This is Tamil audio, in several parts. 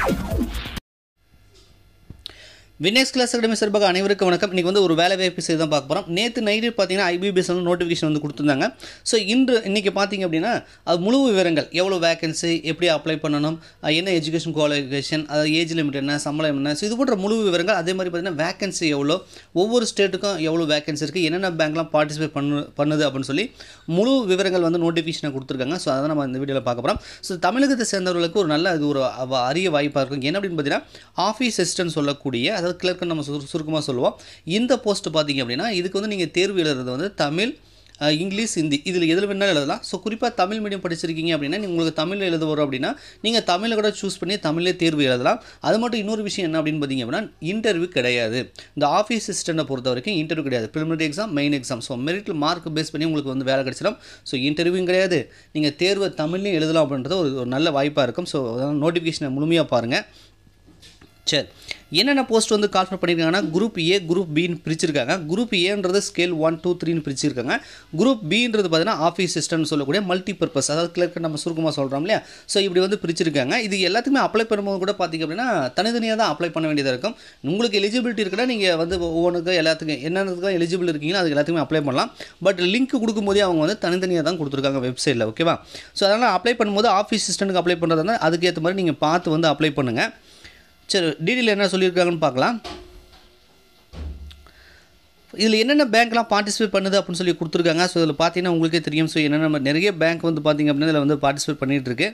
வினேக்ஸ் கிளாஸ் அகாடமி சார்பாக அனைவருக்கும் வணக்கம் இன்றைக்கி வந்து ஒரு வேலை வாய்ப்பு செய்து தான் பார்க்க போகிறோம் நேற்று நைட்டு பார்த்தீங்கன்னா ஐபிபிஎஸ் வந்து நோட்டிஃபிகேஷன் வந்து கொடுத்துருந்தாங்க ஸோ இன்று இன்றைக்கி பார்த்தீங்க அப்படின்னா அது முழு விவரங்கள் எவ்வளோ வேகன்சி எப்படி அப்ளை பண்ணணும் அஹ் என்ன எஜுகேஷன் குவாலிஃபிகேஷன் அது ஏஜ் லிமிட் என்ன சம்பளம் என்ன ஸோ இது போன்ற முழு விவரங்கள் அதே மாதிரி பார்த்தீங்கன்னா வேகன்சி எவ்வளோ ஒவ்வொரு ஸ்டேட்டுக்கும் எவ்வளோ வேகன்சி இருக்குது என்னென்ன பேங்க்லாம் பார்ட்டிசிபேட் பண்ணு பண்ணுது அப்படின்னு சொல்லி முழு விவரங்கள் வந்து நோட்டிஃபிகேஷனை கொடுத்துருக்காங்க ஸோ அதை நம்ம இந்த வீடியோவில் பார்க்க போகிறோம் ஸோ தமிழகத்தை சேர்ந்தவர்களுக்கு ஒரு நல்ல இது ஒரு அவ- அரிய வாய்ப்பாக இருக்கும் என்ன அப்படின்னு பார்த்தீங்கன்னா ஆஃபீஸ் அசிஸ்டன்ட் சொல்லக்கூடிய அதாவது கிளர்க்கு நம்ம சுரு சுருக்கமாக சொல்லுவோம் இந்த போஸ்ட் பார்த்தீங்க அப்படின்னா இதுக்கு வந்து நீங்கள் தேர்வு எழுதுறது வந்து தமிழ் அஹ், இங்கிலீஷ் ஹிந்தி இதில் எதில் வேணாலும் எழுதலாம் ஸோ குறிப்பாக தமிழ் மீடியம் படிச்சிருக்கீங்க அப்படின்னா நீங்க உங்களுக்கு தமிழ் எழுத வரும் அப்படின்னா நீங்கள் தமிழை கூட சூஸ் பண்ணி தமிழ்லே தேர்வு எழுதலாம் அது மட்டும் இன்னொரு விஷயம் என்ன அப்படின்னு பார்த்தீங்க அப்படின்னா இன்டர்வியூ கிடையாது இந்த ஆஃபீஸ் அசிஸ்டண்ட்டை பொறுத்த வரைக்கும் இன்டர்வியூ கிடையாது preliminary exam main exam so மெரிட்டில் மார்க் பேஸ் பண்ணி உங்களுக்கு வந்து வேலை கிடைச்சிடும் ஸோ இன்டர்வியூவும் கிடையாது நீங்கள் தேர்வை தமிழ்லையும் எழுதலாம் அப்படின்றது ஒரு ஒரு நல்ல வாய்ப்பாக இருக்கும் ஸோ நோட்டிஃபிகேஷனை முழுமையாக பாருங்கள் சரி என்னென்ன போஸ்ட் வந்து கால்ஃபர் பண்ணியிருக்காங்கன்னா குரூப் ஏ குரூப் பின்னு பிரிச்சிருக்காங்க குரூப் ஏன்றது ஸ்கேல் ஒன் டூ த்ரீன்னு பிரிச்சிருக்காங்க குரூப் பின்றது பார்த்தீங்கன்னா ஆஃபீஸ் சிஸ்டம்னு சொல்லக்கூடிய மல்டி பர்பஸ் அதாவது கிளர்க்கு நம்ம சுருக்கமாக சொல்கிறோம் இல்லையா ஸோ இப்படி வந்து பிரிச்சிருக்காங்க இது எல்லாத்துக்குமே அப்ளை பண்ணும்போது கூட பார்த்தீங்க அப்படின்னா தனித்தனியாக தான் அப்ளை பண்ண வேண்டியதாக இருக்கும் உங்களுக்கு எலிஜிபிலிட்டி இருக்குன்னா நீங்கள் வந்து ஒவ்வொன்றுக்கு எல்லாத்துக்கும் என்னென்னதுக்கும் எலிஜிபிள் இருக்கீங்களோ அதுக்கு எல்லாத்துக்குமே அப்ளை பண்ணலாம் பட் லிங்க் கொடுக்கும்போதே அவங்க வந்து தனித்தனியாக தான் கொடுத்துருக்காங்க வெப்சைட்டில் ஓகேவா ஸோ அதனால் அப்ளை பண்ணும்போது ஆஃபீஸ் சிஸ்டனுக்கு அப்ளை பண்ணுறதா அதுக்கேற்ற மாதிரி நீங்கள் பார்த்து வந்து அப்ளை பண்ணுங்கள் சரி டீட்டெயில் என்ன சொல்லியிருக்காங்கன்னு பார்க்கலாம் இதில் என்னென்ன பேங்க்லாம் பார்ட்டிசிபேட் பண்ணுது அப்படின்னு சொல்லி கொடுத்துருக்காங்க ஸோ இதில் பார்த்தீங்கன்னா உங்களுக்கே தெரியும் ஸோ என்னென்ன நம்ம நிறைய பேங்க் வந்து பார்த்தீங்க அப்படின்னா இதில் வந்து பார்ட்டிசிபேட் பண்ணிகிட்டு இருக்கு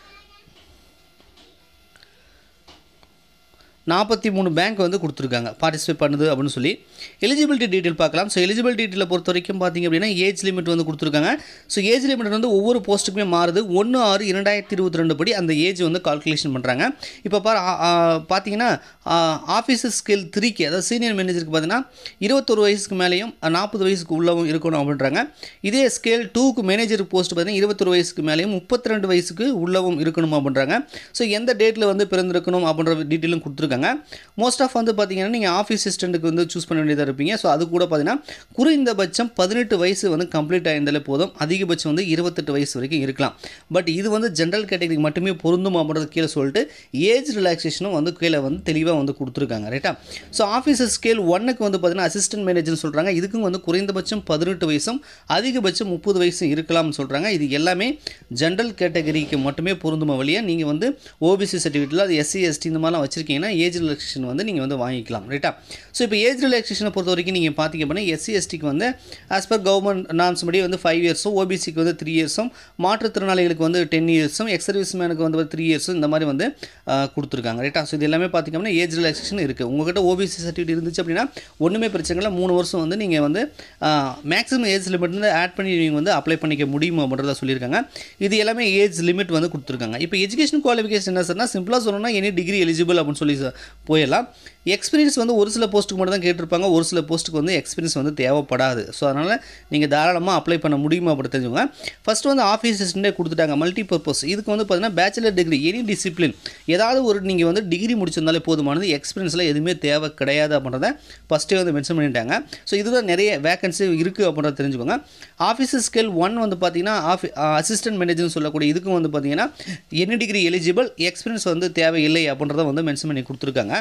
நாற்பத்தி மூணு பேங்க் வந்து கொடுத்துருக்காங்க பார்ட்டிசிபேட் பண்ணுது அப்படின்னு சொல்லி எலிஜிபிலிட்டி டீட்டெயில் பார்க்கலாம் ஸோ எலிஜிபிலிட்டி டீட்டெயிலை பொறுத்த வரைக்கும் பார்த்தீங்க அப்படின்னா ஏஜ் லிமிட் வந்து கொடுத்துருக்காங்க ஸோ ஏஜ் லிமிட் வந்து ஒவ்வொரு போஸ்ட்டுக்குமே மாறுது ஒன்று ஆறு இரண்டாயிரத்தி இருபத்தி ரெண்டு படி அந்த ஏஜ் வந்து கால்குலேஷன் பண்ணுறாங்க இப்போ பாரு ஆ, ஆ, பார்த்தீங்கன்னா ஆஃபீஸர் ஸ்கில் த்ரீக்கு அதாவது சீனியர் மேனேஜருக்கு பார்த்தீங்கன்னா இருபத்தொரு வயசுக்கு மேலேயும் நாற்பது வயசுக்கு உள்ளவும் இருக்கணும் அப்படின்றாங்க இதே ஸ்கேல் டூக்கு மேனேஜர் போஸ்ட் பார்த்தீங்கன்னா இருபத்தொரு வயசுக்கு மேலேயும் முப்பத்தி ரெண்டு வயசுக்கு உள்ளவும் இருக்கணும் அப்படின்றாங்க ஸோ எந்த டேட்டில் வந்து பிறந்திருக்கணும் அப்படின்ற டீட்டெயிலும் கொடுத்துருக்காங்க மோஸ்ட் ஆஃப் வந்து பார்த்தீங்கன்னா நீங்கள் ஆஃபீஸ் அசிஸ்டண்ட்டுக்கு வந்து சூஸ் பண்ண வேண்டியதாக இருப்பீங்க ஸோ அது கூட பார்த்தீங்கன்னா குறைந்தபட்சம் பதினெட்டு வயசு வந்து கம்ப்ளீட் ஆயிருந்தாலே போதும் அதிகபட்சம் வந்து இருபத்தெட்டு வயசு வரைக்கும் இருக்கலாம் பட் இது வந்து ஜென்ரல் கேட்டகரிக்கு மட்டுமே பொருந்தும் அப்படின்றது கீழே சொல்லிட்டு ஏஜ் ரிலாக்ஸேஷனும் வந்து கீழே வந்து தெளிவாக வந்து கொடுத்துருக்காங்க ரைட்டா ஸோ ஆஃபீஸர் ஸ்கேல் ஒன்னுக்கு வந்து பார்த்தீங்கன்னா அசிஸ்டன்ட் மேனேஜர்னு சொல்கிறாங்க இதுக்கும் வந்து குறைந்தபட்சம் பதினெட்டு வயசும் அதிகபட்சம் முப்பது வயசும் இருக்கலாம்னு சொல்கிறாங்க இது எல்லாமே ஜென்ரல் கேட்டகரிக்கு மட்டுமே பொருந்துமா வழியாக நீங்கள் வந்து ஓபிசி சர்டிஃபிகேட்டில் அது எஸ்சி எஸ்டி இந்த மாதிரிலாம் வச்சிருக்கீங்கன்னா ஏஜ் ரிலாக்ஸேஷன் வந்து நீங்கள் வந்து வாங்கிக்கலாம் ரைட்டா ஸோ இப்போ ஏஜ் ரிலாக்ஸேஷனை பொறுத்த வரைக்கும் நீங்கள் பார்த்தீங்க அப்படின்னா எஸ்சி எஸ்டிக்கு வந்து ஆஸ் பர் கவர்மெண்ட் நார்ம்ஸ் படி வந்து ஃபைவ் இயர்ஸும் ஓபிசிக்கு வந்து த்ரீ இயர்ஸும் மாற்றுத்திறனாளிகளுக்கு வந்து டென் இயர்ஸும் எக்ஸ் சர்வீஸ் மேனுக்கு வந்து த்ரீ இயர்ஸும் இந்த மாதிரி வந்து ஆஹ், கொடுத்துருக்காங்க ரைட்டா ஸோ இது எல்லாமே பார்த்தீங்க அப்படின்னா ஏஜ் ரிலாக்ஸேஷன் இருக்குது உங்கள்கிட்ட ஓபிசி சர்டிஃபிகேட் இருந்துச்சு அப்படின்னா ஒன்றுமே பிரச்சனை இல்லை மூணு வருஷம் வந்து நீங்கள் வந்து மேக்ஸிமம் ஏஜ் லிமிட் வந்து ஆட் பண்ணி நீங்கள் வந்து அப்ளை பண்ணிக்க முடியும் அப்படின்றத சொல்லியிருக்காங்க இது எல்லாமே ஏஜ் லிமிட் வந்து கொடுத்துருக்காங்க இப்போ எஜுகேஷன் குவாலிஃபிகேஷன் என்ன சார்னா சிம்பிளாக சொல்லணும்னா எனி டிகிரி எலிஜிபிள் அப்படின்னு சொல்லி ச- போயிடலாம் எக்ஸ்பீரியன்ஸ் வந்து ஒரு சில போஸ்ட்டுக்கு மட்டும் தான் கேட்டிருப்பாங்க ஒரு சில போஸ்ட்டுக்கு வந்து எக்ஸ்பீரியன்ஸ் வந்து தேவைப்படாது ஸோ அதனால் நீங்கள் தாராளமாக அப்ளை பண்ண முடியுமா அப்படி தெரிஞ்சுக்கோங்க ஃபஸ்ட்டு வந்து ஆஃபீஸ் அசிஸ்டண்ட்டே கொடுத்துட்டாங்க மல்டி பர்பஸ் இதுக்கு வந்து பார்த்தீங்கன்னா பேச்சுலர் டிகிரி எனி டிசிப்ளின் ஏதாவது ஒரு நீங்கள் வந்து டிகிரி முடிச்சிருந்தாலே போதுமானது எக்ஸ்பீரியன்ஸில் எதுவுமே தேவை கிடையாது அப்படின்றத ஃபஸ்ட்டே வந்து மென்ஷன் பண்ணிட்டாங்க ஸோ இதுதான் நிறைய வேகன்சி இருக்குது அப்படின்றத தெரிஞ்சுக்கோங்க ஆஃபீஸர் ஸ்கேல் ஒன் வந்து பார்த்தீங்கன்னா ஆஃபி அசிஸ்டன்ட் மேனேஜர்னு சொல்லக்கூடிய இதுக்கும் வந்து பார்த்தீங்கன்னா எனி டிகிரி எலிஜிபிள் எக்ஸ்பீரியன்ஸ் வந்து தேவையில்லை அப்படின்றத வந்து மென்ஷன் பண்ணி கொடுத்துருக்காங்க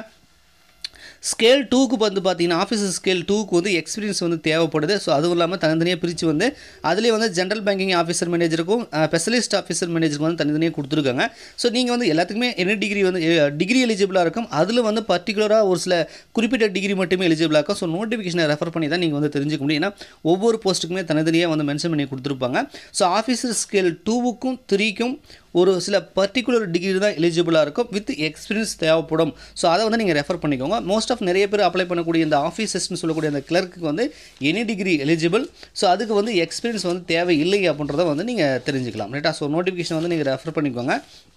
ஸ்கேல் டூக்கு வந்து பார்த்தீங்கன்னா ஆஃபீஸர் ஸ்கேல் டூக்கு வந்து எக்ஸ்பீரியன்ஸ் வந்து தேவைப்படுது ஸோ அதுவும் இல்லாமல் தனித்தனியாக பிரித்து வந்து அதுலேயே வந்து ஜென்ரல் பேங்கிங் ஆஃபீஸர் மேனேஜருக்கும் ஸ்பெஷலிஸ்ட் ஆஃபீஸர் மேனேஜருக்கும் வந்து தனித்தனியாக கொடுத்துருக்காங்க ஸோ நீங்கள் வந்து எல்லாத்துக்குமே என்ன டிகிரி வந்து டிகிரி எலிஜிபிளாக இருக்கும் அதில் வந்து பர்டிகுலராக ஒரு சில குறிப்பிட்ட டிகிரி மட்டுமே எலிஜிபிளாக இருக்கும் ஸோ நோட்டிஃபிகேஷனை ரெஃபர் பண்ணி தான் நீங்கள் வந்து தெரிஞ்சுக்க முடியும் ஏன்னா ஒவ்வொரு போஸ்ட்டுக்குமே தனித்தனியாக வந்து மென்ஷன் பண்ணி கொடுத்துருப்பாங்க ஸோ ஆஃபீஸர் ஸ்கேல் டூவுக்கும் த்ரீக்கும் ஒரு சில பர்டிகுலர் டிகிரி தான் எலிஜிபிளாக இருக்கும் வித் எக்ஸ்பீரியன்ஸ் தேவைப்படும் ஸோ அதை வந்து நீங்கள் ரெஃபர் பண்ணிக்கோங்க மோஸ்ட் ஆஃப் நிறைய பேர் அப்ளை பண்ணக்கூடிய இந்த ஆஃபீஸர்ஸ்னு சொல்லக்கூடிய அந்த கிளர்க்கு வந்து எனி டிகிரி எலிஜிபிள் ஸோ அதுக்கு வந்து எக்ஸ்பீரியன்ஸ் வந்து தேவை இல்லை அப்படின்றத வந்து நீங்கள் தெரிஞ்சுக்கலாம் ரைட்டா ஸோ நோட்டிஃபிகேஷன் வந்து நீங்கள் ரெஃபர் பண்ணிக்கோங்க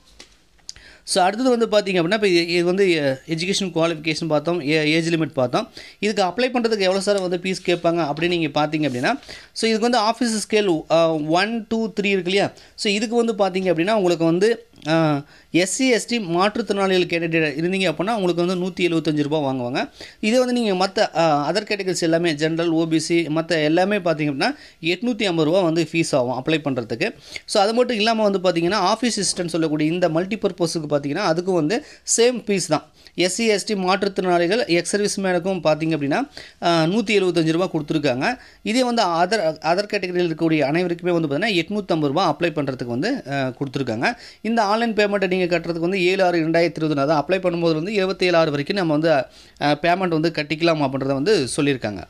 ஸோ அடுத்தது வந்து பார்த்தீங்க அப்படின்னா இப்போ இது இது வந்து எஜுகேஷன் குவாலிஃபிகேஷன் பார்த்தோம் ஏஜ் லிமிட் பார்த்தோம் இதுக்கு அப்ளை பண்ணுறதுக்கு எவ்வளோ சார் வந்து ஃபீஸ் கேட்பாங்க அப்படின்னு நீங்கள் பார்த்தீங்க அப்படின்னா ஸோ இதுக்கு வந்து office scale one two three இருக்கு இல்லையா ஸோ இதுக்கு வந்து பார்த்தீங்க அப்படின்னா உங்களுக்கு வந்து எஸ்சி எஸ்டி மாற்றுத்திறனாளிகள் கேண்டிடேட் இருந்தீங்க அப்படின்னா உங்களுக்கு வந்து நூற்றி எழுபத்தஞ்சு ரூபா வாங்குவாங்க இதே வந்து நீங்கள் மற்ற அதர் கேட்டகரிஸ் எல்லாமே ஜென்ரல் ஓபிசி மற்ற எல்லாமே பார்த்தீங்க அப்படின்னா எட்நூற்றி ஐம்பது ரூபா வந்து ஃபீஸ் ஆகும் அப்ளை பண்ணுறதுக்கு ஸோ அது மட்டும் இல்லாமல் வந்து பார்த்தீங்கன்னா ஆஃபீஸ் அசிஸ்டன்ட் சொல்லக்கூடிய இந்த மல்டிபர்பஸுக்கு பார்த்தீங்கன்னா அதுக்கும் வந்து சேம் ஃபீஸ் தான் எஸ்சி எஸ்டி மாற்றுத்திறனாளிகள் எக்ஸ் சர்வீஸ் மேனுக்கும் பார்த்தீங்க அப்படின்னா நூற்றி எழுபத்தஞ்சு ரூபா கொடுத்துருக்காங்க இதே வந்து அதர் அதர் கேட்டகரியில் இருக்கக்கூடிய அனைவருக்குமே வந்து பார்த்தீங்கன்னா எட்நூற்றம்பது ரூபா அப்ளை பண்ணுறதுக்கு வந்து அஹ், கொடுத்துருக்காங்க இந்த ஆன்லைன் பேமெண்ட்டை நீங்கள் கட்டுறதுக்கு வந்து ஏழு ஆறு ரெண்டாயிரத்தி இருபது அதான் அப்ளை பண்ணும்போது வந்து இருபத்தேழு ஆறு வரைக்கும் நம்ம வந்து பேமெண்ட் வந்து கட்டிக்கலாம் அப்படின்றத வந்து சொல்லியிருக்காங்க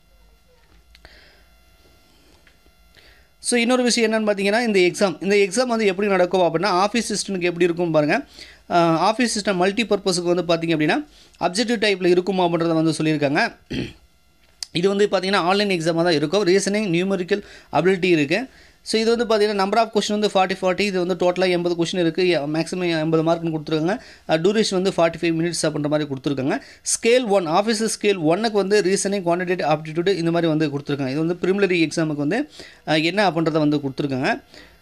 ஸோ இன்னொரு விஷயம் என்னென்னு பார்த்தீங்கன்னா இந்த எக்ஸாம் இந்த எக்ஸாம் வந்து எப்படி நடக்கும் அப்படின்னா ஆஃபீஸ் சிஸ்டனுக்கு எப்படி இருக்கும் பாருங்கள் ஆஃபீஸ் சிஸ்டம் மல்டி பர்பஸுக்கு வந்து பார்த்தீங்க அப்படின்னா அப்ஜெக்டிவ் டைப்பில் இருக்குமா அப்படின்றத வந்து சொல்லியிருக்காங்க இது வந்து பார்த்தீங்கன்னா ஆன்லைன் எக்ஸாமாக தான் இருக்கும் ரீசனிங் நியூமரிக்கல் அபிலிட்டி இருக்குது ஸோ இது வந்து பார்த்தீங்கன்னா நம்பர் ஆஃப் கொஷின் வந்து ஃபார்ட்டி ஃபார்ட்டி இது வந்து டோட்டலாக எண்பது கொஷின் இருக்குது மேக்ஸிமம் எண்பது மார்க்னு கொடுத்துருக்காங்க டூரேஷன் வந்து ஃபார்ட்டி ஃபைவ் மினிட்ஸ் அப்படின்ற மாதிரி கொடுத்துருக்காங்க ஸ்கேல் ஒன் ஆஃபீஸ் ஸ்கேல் ஒன்னுக்கு வந்து ரீசனிங் குவான்டிடேட் ஆப்டிடியூட் இந்த மாதிரி வந்து கொடுத்துருக்காங்க இது வந்து ப்ரிமிலரி எக்ஸாமுக்கு வந்து அஹ், என்ன அப்படின்றத வந்து கொடுத்துருக்காங்க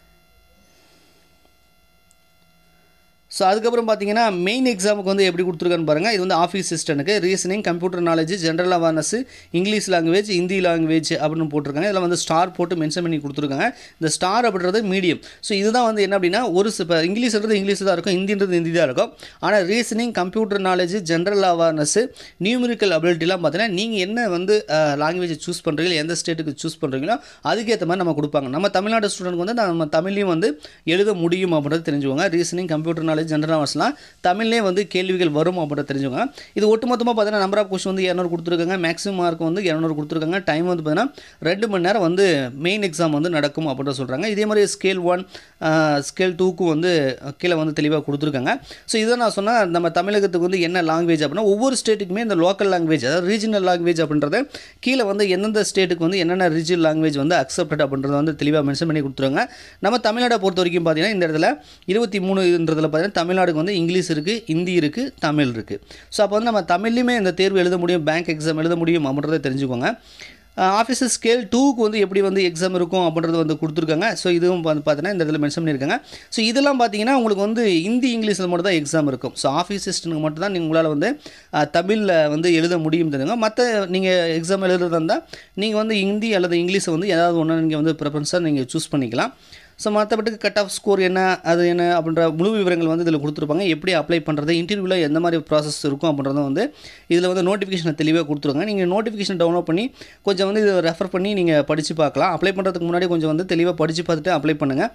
ஸோ அதுக்கப்புறம் பார்த்தீங்கன்னா மெயின் எக்ஸாமுக்கு வந்து எப்படி கொடுத்துருக்கான்னு பாருங்கள் இது வந்து ஆஃபீஸ் சிஸ்டனுக்கு reasoning computer knowledge general awareness English language Hindi language அப்படின்னு போட்டிருக்காங்க இதில் வந்து ஸ்டார் போட்டு மென்ஷன் பண்ணி கொடுத்துருக்காங்க இந்த ஸ்டார் அப்படின்றது மீடியம் ஸோ இதுதான் வந்து என்ன அப்படின்னா ஒரு இப்போ இங்கிலீஷ்ன்றது இங்கிலீஷ் தான் இருக்கும் ஹிந்தின்றது ஹிந்தி தான் இருக்கும் ஆனால் reasoning computer knowledge general awareness numerical அபிலிட்டிலாம் பார்த்தீங்கன்னா நீங்கள் என்ன வந்து லாங்குவேஜ் சூஸ் பண்ணுறீங்களோ எந்த ஸ்டேட்டுக்கு சூஸ் பண்ணுறீங்களோ அதுக்கேற்ற மாதிரி நம்ம கொடுப்பாங்க நம்ம தமிழ்நாடு ஸ்டூடெண்ட் வந்து நம்ம தமிழ்லையும் வந்து எழுத முடியும் அப்படின்றது தெரிஞ்சுக்கோங்க ரீசனிங் கம்ப்யூட்டர் நாலேஜ் ஜென்ரல் அவேர்ஸ்லாம் தமிழ்லேயே வந்து கேள்விகள் வரும் அப்படின்றத தெரிஞ்சுக்கோங்க இது ஒட்டுமொத்தமாக பார்த்தீங்கன்னா நம்பர் ஆஃப் கொஸ்டின் வந்து இரநூறு கொடுத்துருக்காங்க மேக்ஸிமம் மார்க் வந்து இரநூறு கொடுத்துருக்காங்க டைம் வந்து பார்த்தீங்கன்னா ரெண்டு மணி நேரம் வந்து மெயின் எக்ஸாம் வந்து நடக்கும் அப்படின்ற சொல்கிறாங்க இதே மாதிரி ஸ்கேல் ஒன் ஸ்கேல் டூக்கும் வந்து கீழே வந்து தெளிவாக கொடுத்துருக்காங்க ஸோ இதை நான் சொன்னால் நம்ம தமிழகத்துக்கு வந்து என்ன லாங்குவேஜ் அப்படின்னா ஒவ்வொரு ஸ்டேட்டுக்குமே இந்த லோக்கல் லாங்குவேஜ் அதாவது ரீஜனல் லாங்குவேஜ் அப்படின்றத கீழே வந்து எந்தெந்த ஸ்டேட்டுக்கு வந்து என்னென்ன ரீஜனல் லாங்குவேஜ் வந்து அக்செப்டட் அப்படின்றத வந்து தெளிவாக மென்ஷன் பண்ணி கொடுத்துருவாங்க நம்ம தமிழ்நாடை பொறுத்த வரைக்கும் பார்த்தீங்கன்னா இந்த இடத்துல இருபத்தி மூணுன்றதுல பார்த்தீங்கன்னா தமிழ்நாடுக்கு வந்து இங்கிலீஷ் இருக்குது ஹிந்தி இருக்குது தமிழ் இருக்குது ஸோ அப்போ வந்து நம்ம தமிழ்லையுமே இந்த தேர்வு எழுத முடியும் பேங்க் எக்ஸாம் எழுத முடியும் அப்படின்றத தெரிஞ்சுக்கோங்க ஆஃபீஸர் ஸ்கேல் டூக்கு வந்து எப்படி வந்து எக்ஸாம் இருக்கும் அப்படின்றது வந்து கொடுத்துருக்காங்க ஸோ இதுவும் வந்து பார்த்தீங்கன்னா இந்த இடத்துல மென்ஷன் பண்ணியிருக்காங்க ஸோ இதெல்லாம் பார்த்தீங்கன்னா உங்களுக்கு வந்து ஹிந்தி இங்கிலீஷில் மட்டும் தான் எக்ஸாம் இருக்கும் ஸோ ஆஃபீஸ் சிஸ்டனுக்கு மட்டும் தான் உங்களால் வந்து தமிழில் வந்து எழுத முடியும் தெரியுங்க மற்ற நீங்கள் எக்ஸாம் எழுதுறதா இருந்தால் நீங்கள் வந்து ஹிந்தி அல்லது இங்கிலீஷை வந்து ஏதாவது ஒன்று நீங்கள் வந்து ப்ரிஃபரன்ஸாக நீங்கள் சூஸ் பண்ணிக்கலாம் ஸோ மற்றபடிக்கு கட் ஆஃப் ஸ்கோர் என்ன அது என்ன அப்படின்ற முழு விவரங்கள் வந்து இதில் கொடுத்துருப்பாங்க எப்படி அப்ளை பண்ணுறது இன்டர்வியூவில் எந்த மாதிரி ப்ராசஸ் இருக்கும் அப்படின்றத வந்து இதில் வந்து நோட்டிஃபிகேஷனை தெளிவாக கொடுத்துருங்க நீங்கள் நோட்டிஃபிகேஷன் டவுன்லோட் பண்ணி கொஞ்சம் வந்து இதை ரெஃபர் பண்ணி நீங்கள் படித்து பார்க்கலாம் அப்ளை பண்ணுறதுக்கு முன்னாடி கொஞ்சம் வந்து தெளிவாக படித்து பார்த்துட்டு அப்ளை பண்ணுங்கள்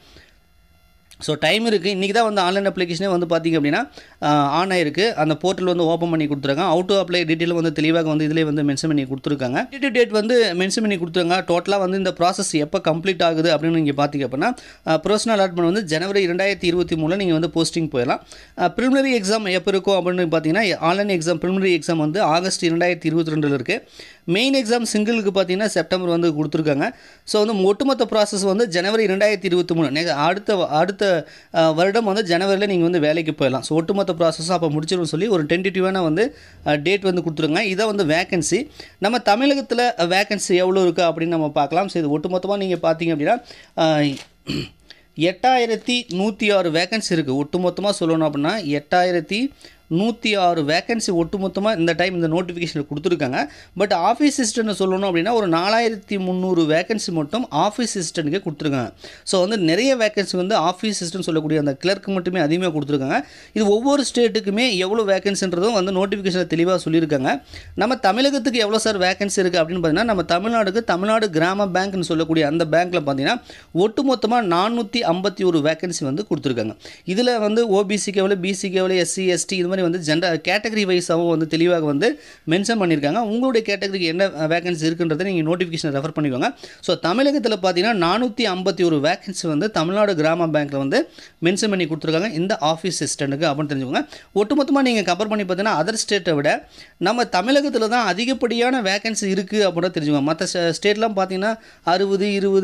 ஸோ டைம் இருக்குது இன்றைக்கி தான் வந்து ஆன்லைன் அப்ளிகேஷனே வந்து பார்த்திங்க அப்படின்னா ஆன் ஆயிருக்கு அந்த போர்ட்டல் வந்து ஓப்பன் பண்ணி கொடுத்துருக்காங்க அவுட் டு அப்ளை டீட்டெயில் வந்து தெளிவாக வந்து இதிலே வந்து மென்ஷன் பண்ணி கொடுத்துருக்காங்க டேட் டேட் வந்து மென்ஷன் பண்ணி கொடுத்துருங்க டோட்டலாக வந்து இந்த ப்ராசஸ் எப்போ கம்ப்ளீட் ஆகுது அப்படின்னு நீங்கள் பார்த்தீங்க அப்படின்னா பர்சனல் அலாட்மெண்ட் வந்து ஜனவரி ரெண்டாயிரத்தி இருபத்தி மூணில் நீங்கள் வந்து போஸ்டிங் போயிடலாம் ப்ரிலிமினரி எக்ஸாம் எப்போ இருக்கும் அப்படின்னு பார்த்தீங்கன்னா ஆன்லைன் எக்ஸாம் ப்ரிலிமினரி எக்ஸாம் வந்து ஆகஸ்ட் ரெண்டாயிரத்தி இருபத்தி ரெண்டில் இருக்குது மெயின் எக்ஸாம் சிங்கிளுக்கு பார்த்தீங்கன்னா செப்டம்பர் வந்து கொடுத்துருக்காங்க ஸோ வந்து ஒட்டுமொத்த ப்ராசஸ் வந்து ஜனவரி ரெண்டாயிரத்தி இருபத்தி மூணு நெ- அடுத்த அடுத்த அஹ், வருடம் வந்து ஜனவரியில் நீங்கள் வந்து வேலைக்கு போயிடலாம் ஸோ ஒட்டுமொத்த ப்ராசஸும் அப்போ முடிச்சிடும் சொல்லி ஒரு டென்டேட்டிவான வந்து டேட் வந்து கொடுத்துருங்க இதை வந்து வேகன்சி நம்ம தமிழகத்தில் வேகன்சி எவ்வளோ இருக்குது அப்படின்னு நம்ம பார்க்கலாம் ஸோ இது ஒட்டுமொத்தமாக நீங்கள் பார்த்தீங்க அப்படின்னா அஹ், எட்டாயிரத்தி நூற்றி ஆறு வேகன்சி இருக்குது ஒட்டுமொத்தமாக சொல்லணும் அப்படின்னா எட்டாயிரத்தி நூற்றி ஆறு வேகன்சி ஒட்டுமொத்தமாக இந்த டைம் இந்த நோட்டிஃபிகேஷனில் கொடுத்துருக்காங்க பட் ஆஃபீஸ் அசிஸ்டன்ட் சொல்லணும் அப்படின்னா ஒரு நாலாயிரத்தி முந்நூறு வேகன்சி மட்டும் ஆஃபீஸ் அசிஸ்டண்ட்டுக்கே கொடுத்துருக்காங்க ஸோ வந்து நிறைய வேகன்சி வந்து ஆஃபீஸ் அசிஸ்டன்ட் சொல்லக்கூடிய அந்த கிளர்க்கு மட்டுமே அதிகமாக கொடுத்துருக்காங்க இது ஒவ்வொரு ஸ்டேட்டுக்குமே எவ்வளோ வேகன்சின்றதும் வந்து நோட்டிஃபிகேஷனில் தெளிவாக சொல்லியிருக்காங்க நம்ம தமிழகத்துக்கு எவ்வளோ சார் வேகன்சி இருக்குது அப்படின்னு பார்த்தீங்கன்னா நம்ம தமிழ்நாடுக்கு தமிழ்நாடு கிராம பேங்க்னு சொல்லக்கூடிய அந்த பேங்க்கில் பார்த்தீங்கன்னா ஒட்டுமொத்தமாக நானூற்றி ஐம்பத்தி ஒரு வேகன்சி வந்து கொடுத்துருக்காங்க இதில் வந்து ஓபிசிக்கு எவ்வளோ பிசிக்கு எவ்வளோ எஸ்சி எஸ்டி இது மாதிரி வந்து ஜெண்டர் கேட்டகரி வைஸாகவும் வந்து தெளிவாக வந்து மென்ஷன் பண்ணியிருக்காங்க உங்களுடைய கேட்டகரிக்கு என்ன வேகன்சி இருக்குன்றதை நீங்கள் நோட்டிஃபிகேஷன் ரெஃபர் பண்ணிக்கோங்க ஸோ தமிழகத்தில் பார்த்தீங்கன்னா நானூற்றி ஐம்பத்தி ஒரு வேகன்சி வந்து தமிழ்நாடு கிராம பேங்க்கில் வந்து மென்ஷன் பண்ணி கொடுத்துருக்காங்க இந்த ஆஃபீஸ் அசிஸ்டண்ட்டுக்கு அப்படின்னு தெரிஞ்சுக்கோங்க ஒட்டுமொத்தமாக நீங்கள் கம்பேர் பண்ணி பார்த்தீங்கன்னா அதர் ஸ்டேட்டை விட நம்ம தமிழகத்தில் தான் அதிகப்படியான வேகன்சி இருக்குது அப்படின்னு தெரிஞ்சுக்கோங்க மற்ற ஸ்டேட்லாம் பார்த்தீங்கன்னா அறுபது இருபது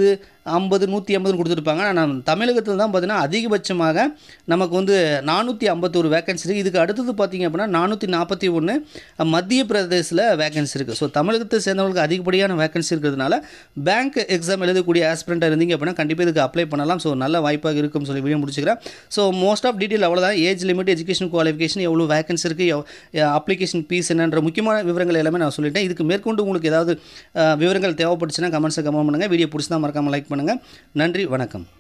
ஐம்பது நூற்றி ஐம்பதுன்னு கொடுத்துருப்பாங்க ஆனால் தமிழகத்தில் தான் பார்த்தீங்கன்னா அதிகபட்சமாக நமக்கு வந்து நானூற்றி ஐம்பத்தோரு வேகன்சி இருக்குது இதுக்கு அடுத்தது பார்த்தீங்க அப்படின்னா நானூற்றி நாற்பத்தி ஒன்று மத்திய பிரதேசில் வேகன்சி இருக்குது ஸோ தமிழகத்தை சேர்ந்தவங்களுக்கு அதிகப்படியான வேகன்சி இருக்கிறதுனால பேங்க் எக்ஸாம் எழுதக்கூடிய ஆஸ்பிரண்ட்டாக இருந்தீங்க அப்படின்னா கண்டிப்பாக இதுக்கு அப்ளை பண்ணலாம் ஸோ நல்ல வாய்ப்பாக இருக்கும்னு சொல்லி வீடியோ முடிச்சுக்கிறேன் ஸோ மோஸ்ட் ஆஃப் டீட்டெயில் அவ்வளோதான் ஏஜ் லிமிட் எஜுகேஷன் குவாலிஃபிகேஷன் எவ்வளோ வேகன்சி இருக்குது அப்ளிகேஷன் ஃபீஸ் என்னன்ற முக்கியமான விவரங்கள் எல்லாமே நான் சொல்லிட்டேன் இதுக்கு மேற்கொண்டு உங்களுக்கு ஏதாவது அஹ், விவரங்கள் தேவைப்பட்டுச்சுன்னா கமெண்ட்ஸை கமெண்ட் பண்ணுங்கள் வீடியோ பிடிச்சி தான் மறக்காமல் லைக் பண்ணுங்கள் நன்றி வணக்கம்